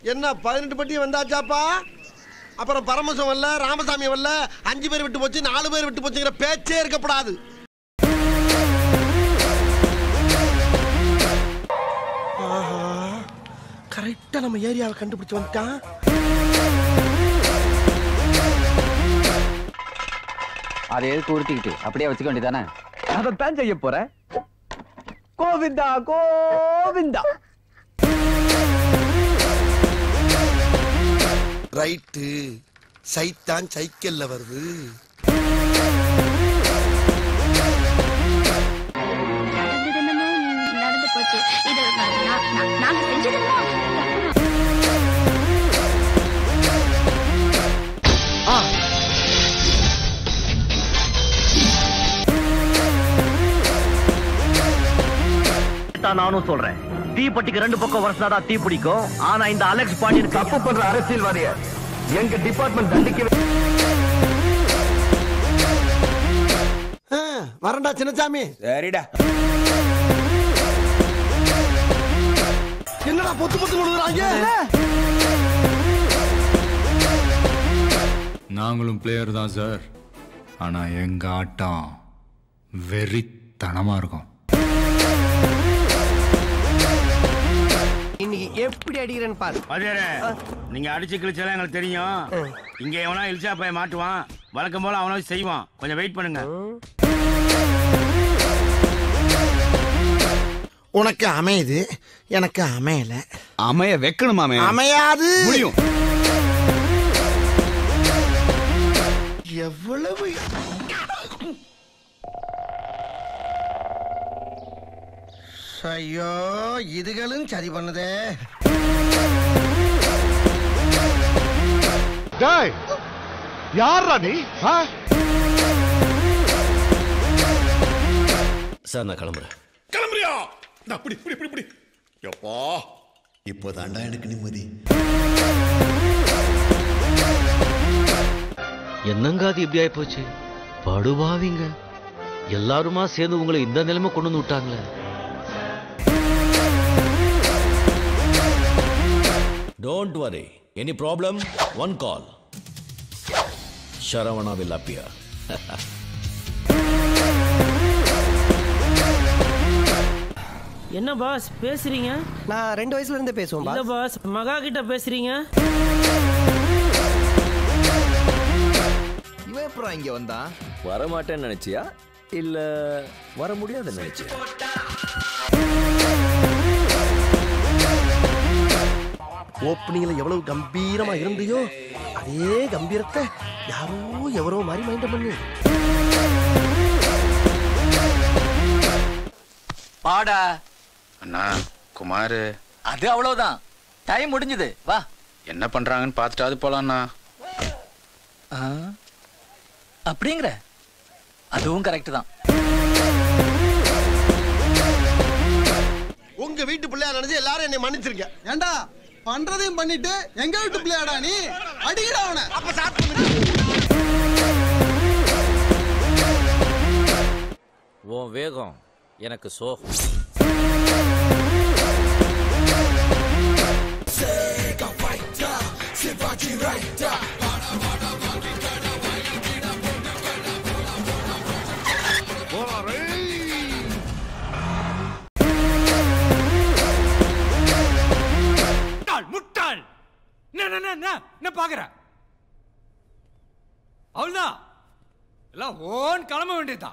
என்ன பதினெட்டு பட்டி வந்தாச்சாப்பா அப்புறம் பரமசம் வரல ராமசாமி வரல அஞ்சு பேர் விட்டு போச்சு நாலு பேர் விட்டு போச்சுங்கிற பேச்சே இருக்கப்படாது கரெக்டா நம்ம ஏரியாவை கண்டுபிடிச்சு வந்துட்டான் அதை எதுக்கு உறுத்திக்கிட்டு அப்படியே வச்சுக்க வேண்டியதானே அதைத்தான் செய்ய போறேன் கோவிந்தா கோவிந்தா ரைட்டு சைத்தான் சைக்கிள்ல வருது நடந்தது என்னமோ நடந்து போச்சு இது நா- நா- நா- நாங்க செஞ்சது என்னமோ தப்புதான். தான் நானும் சொல்றேன் தீப்பெட்டிக்கு ரெண்டு பக்கம் வருஷம் தீ பிடிக்கும் ஆனா இந்த அலெக்ஸ் பாண்டியன் தப்பு பண்ற அரசியல்வாதிய எங்க டிபார்ட்மெண்ட் தண்டிக்கவே ஆ, வரேன்டா சின்னசாமி சரிடா என்னடா பொத்து பொத்து விழுகுறாங்க நாங்களும் பிளேயர் தான் சார் ஆனா எங்க ஆட்டம் வெறித்தனமா இருக்கும் இன்னைக்கு எப்படி அடிக்கிறேன்னு பாரு அதேரே நீங்க அடிச்சு கிழிச்சாலும் எங்களுக்கு தெரியும் இங்க எவனா இழிச்சா போய் மாட்டுவான் வழக்கம் போல அவனா செய்வான் கொஞ்சம் வெயிட் பண்ணுங்க உனக்கு அமையுது எனக்கு அமையல அமைய வைக்கணுமாமே அமையாது முடியும் எவ்வளவு ஐயோ இதுகளும் சரி பண்ணுதே யாரா நீ ஆ? சார் நான் கிளம்புறேன் கிளம்புறியா இந்தா, பிடி பிடி பிடி பிடி எப்பா இப்போதாண்டா எனக்கு நிம்மதி என்னங்க அது இப்படி ஆயிப்போச்சு படுபாவிங்க எல்லாருமா சேர்ந்து உங்களை இந்த நிலைமை கொண்டு வந்து விட்டாங்களே don't worry any problem one call Sharavana will appear என்ன பாஸ் பேசுறீங்க நான் ரெண்டு வயசுல இருந்தே பேசுவேன் இல்ல பாஸ் மகா கிட்ட பேசுறீங்க இவன் எப்பறம் இங்க வந்தான் வரமாட்டேன்னு நினைச்சியா இல்ல வர முடியாதுன்னு நினைச்சியா ஓப்பனிங்ல எவ்வளவு கம்பீரமா இருந்தியோ அதே கம்பீரத்தை யாரோ எவரோ மாதிரி மைண்ட் பண்ணி பாடா அண்ணா குமார் அது அவ்வளவுதான் டைம் முடிஞ்சது வா என்ன பண்றாங்கன்னு பார்த்துட்டாவது போலாம்ண்ணா ஆ, அப்படிங்கிற அதுவும் கரெக்ட் தான் உங்க வீட்டு பிள்ளையா நினைச்சு எல்லாரும் என்னை மன்னிச்சிருங்க ஏண்டா பண்றதையும் பண்ணிட்டு எங்க வீட்டு பிள்ளையாடா நீ அடிக்கடா அவனை அப்ப ஸ்டார்ட் பண்ணுங்க உன் வேகம் எனக்கு சோகம் முட்டாள் முட்டாள் என்ன என்ன என்ன என்ன பாக்குற அவ்வளவுதான் எல்லாம் ஓன் கிளம்ப வேண்டியதுதான்